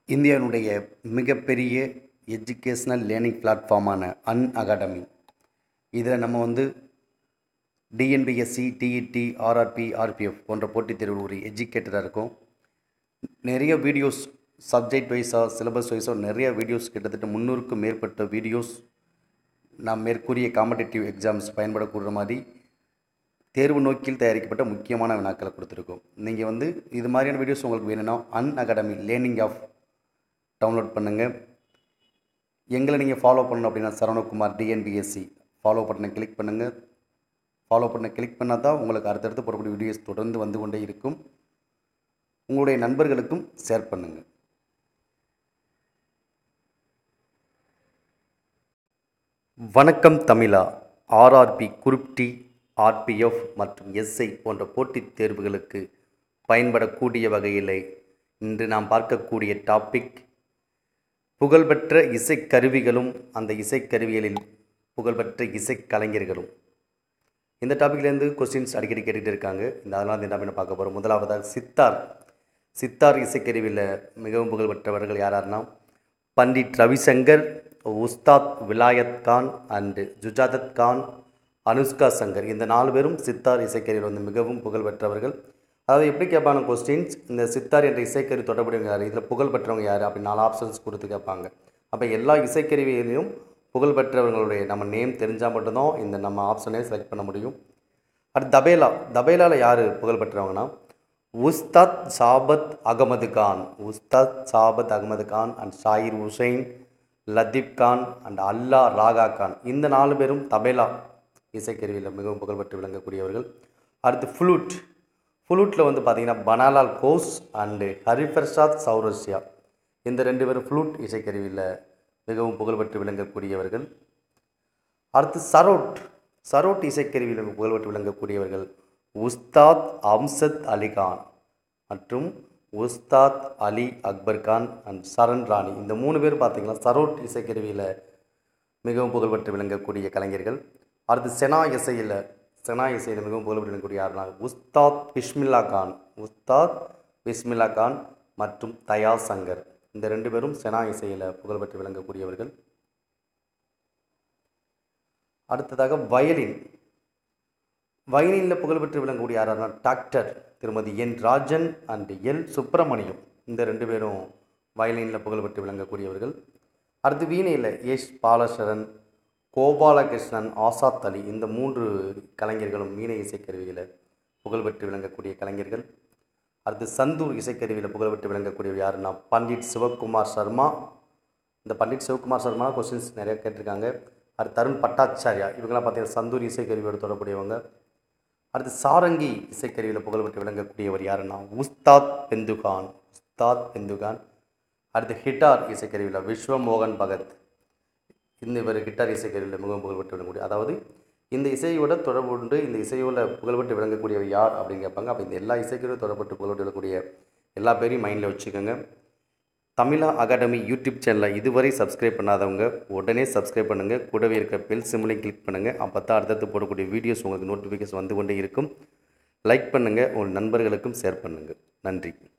இந்தியாவினுடைய மிகப்பெரிய educational learning பிளாட்ஃபார்மான அன் அகாடமி இதில் நம்ம வந்து டிஎன்பிஎஸ்சி டிஇடி ஆர்ஆர்பி ஆர்பிஎஃப் போன்ற போட்டித் தேர்வில் ஒரு எஜுகேட்டராக இருக்கும் நிறைய வீடியோஸ் சப்ஜெக்ட் வைஸாக சிலபஸ் வைஸாக நிறைய வீடியோஸ் கிட்டத்தட்ட முந்நூறுக்கும் மேற்பட்ட வீடியோஸ் நாம் மேற்கூறிய காம்படிட்டிவ் எக்ஸாம்ஸ் பயன்படக்கூடிய மாதிரி தேர்வு நோக்கில் தயாரிக்கப்பட்ட முக்கியமான வினாக்களை கொடுத்துருக்கோம் நீங்கள் வந்து இது மாதிரியான வீடியோஸ் உங்களுக்கு வேணும்னா Unacademy learning app download பண்ணுங்கள் எங்களை நீங்கள் ஃபாலோ பண்ணணும் அப்படின்னா சரவணகுமார் டிஎன்பிஎஸ்சி ஃபாலோ பட்டனை கிளிக் பண்ணுங்கள் ஃபாலோ பண்ண கிளிக் பண்ணால் தான் உங்களுக்கு அடுத்தடுத்து போடக்கூடிய வீடியோஸ் தொடர்ந்து வந்து கொண்டே இருக்கும் உங்களுடைய நண்பர்களுக்கும் ஷேர் பண்ணுங்கள் வணக்கம் தமிழா ஆர்ஆர்பி குரூப் டி ஆர்பிஎஃப் மற்றும் எஸ்ஐ போன்ற போட்டித் தேர்வுகளுக்கு பயன்படக்கூடிய வகையில் இன்று நாம் பார்க்கக்கூடிய டாபிக் புகழ்பெற்ற இசைக்கருவிகளும் அந்த இசைக்கருவிகளில் புகழ்பெற்ற இசைக்கலைஞர்களும் இந்த டாப்பிக்லேருந்து கொஸ்டின்ஸ் அடிக்கடி கேட்டுகிட்டு இருக்காங்க இந்த அதனால் இந்த டாபிக் பார்க்க போகிறோம் முதலாவதாக சித்தார் சித்தார் இசைக்கருவியில் மிகவும் புகழ்பெற்றவர்கள் யாரார்னா பண்டிட் ரவிசங்கர் உஸ்தாத் விலாயத் கான் அண்டு ஜுஜாதத் கான் அனுஷ்கா சங்கர் இந்த நாலு பேரும் சித்தார் இசைக்கருவியில் வந்து மிகவும் புகழ்பெற்றவர்கள் அதாவது எப்படி கேட்பாங்க கொஸ்டின்ஸ் இந்த சித்தார் என்ற இசைக்கருவி தொடர்புடையவங்க யார் இதில் புகழ்பெற்றவங்க யார் அப்படி நாலு ஆப்ஷன்ஸ் கொடுத்து கேட்பாங்க அப்போ எல்லா இசைக்கருவியிலையும் புகழ்பெற்றவங்களுடைய நம்ம நேம் தெரிஞ்சால் மட்டும்தான் இந்த நம்ம ஆப்ஷனே செலக்ட் பண்ண முடியும் அடுத்து தபேலா தபேலாவில் யார் புகழ்பெற்றவங்கன்னா உஸ்தாத் சாபத் அகமது கான் உஸ்தாத் சாபத் அகமது கான் அண்ட் ஷாயிர் ஹுசைன் லத்தீப் கான் அண்ட் அல்லா ராகா கான் இந்த நாலு பேரும் தபேலா இசைக்கருவியில் மிகவும் புகழ்பெற்று விளங்கக்கூடியவர்கள் அடுத்து ஃப்ளூட் ஃப்ளூட்டில் வந்து பார்த்திங்கன்னா பனாலால் கோஸ் அண்டு ஹரிபிரசாத் சௌரஸ்யா இந்த ரெண்டு பேரும் ஃப்ளூட் இசைக்கருவியில் மிகவும் புகழ்பெற்று விளங்கக்கூடியவர்கள் அடுத்து சரோட் சரோட் இசைக்கருவியில் புகழ்பெற்று விளங்கக்கூடியவர்கள் உஸ்தாத் அம்சத் அலிகான் மற்றும் உஸ்தாத் அலி அக்பர் கான் அண்ட் சரண் ராணி இந்த மூணு பேர் பார்த்திங்கன்னா சரோட் இசைக்கருவியில் மிகவும் புகழ்பெற்று விளங்கக்கூடிய கலைஞர்கள் அடுத்து செனா இசையில் செனா இசையில் மிகவும் புகழ்பெற்று விளங்கக்கூடிய யாருன்னா உஸ்தாத் பிஸ்மில்லா கான் உஸ்தாத் பிஸ்மில்லா கான் மற்றும் தயா சங்கர் இந்த ரெண்டு பேரும் செனா இசையில் புகழ்பெற்று விளங்கக்கூடியவர்கள் அடுத்ததாக வயலின் வயலினில் புகழ்பெற்று விளங்கக்கூடிய யாராருன்னா டாக்டர் திருமதி N Rajan and L Subramaniam இந்த ரெண்டு பேரும் வயலினில் புகழ்பெற்று விளங்கக்கூடியவர்கள் அடுத்து வீணையில் எஸ் பாலசரன் கோபாலகிருஷ்ணன் ஆசாத் அலி இந்த மூன்று கலைஞர்களும் வீணை இசைக்கருவியில் புகழ்பெற்று விளங்கக்கூடிய கலைஞர்கள் அடுத்து சந்தூர் இசைக்கருவியில் புகழ்பெற்று விளங்கக்கூடியவர் யாருன்னா பண்டிட் சிவகுமார் சர்மா இந்த பண்டிட் சிவகுமார் சர்மா கொஸ்டின்ஸ் நிறைய கேட்டிருக்காங்க அடுத்து தருண் பட்டாச்சாரியா இவங்கெல்லாம் பார்த்தீங்கன்னா சந்தூர் இசைக்கருவியோடு தொடர்புடையவங்க அடுத்து சாரங்கி இசைக்கருவியில் புகழ்பெற்று விளங்கக்கூடியவர் யாருன்னா உஸ்தாத் பெந்துகான் உஸ்தாத் பெந்துகான் அடுத்து ஹிட்டார் இசைக்கருவியில் விஸ்வமோகன் பகத் இந்த இவர் ஹிட்டார் இசைக்கருவியில் மிகவும் புகழ்பெற்று விளங்கக்கூடிய அதாவது இந்த இசையோட தொடர்பு உண்டு இந்த இசையோட புகழ்பெற்று விளங்கக்கூடியவர் யார் அப்படின்னு கேட்பாங்க அப்போ இந்த எல்லா இசைக்கருவியும் தொடர்பட்டு புகழ்பெற்று விளங்கக்கூடிய எல்லா பேரையும் மைண்டில் வச்சுக்கோங்க தமிழா அகாடமி யூடியூப் சேனலை இதுவரை சப்ஸ்கிரைப் பண்ணாதவங்க உடனே சப்ஸ்கிரைப் பண்ணுங்கள் கூடவே இருக்கிற பெல் சிம்லையும் கிளிக் பண்ணுங்கள் அப்போ தான் அடுத்தடுத்து போடக்கூடிய வீடியோஸ் உங்களுக்கு நோட்டிஃபிகேஷன் வந்து கொண்டே இருக்கும் லைக் பண்ணுங்கள் உங்கள் நண்பர்களுக்கும் ஷேர் பண்ணுங்கள் நன்றி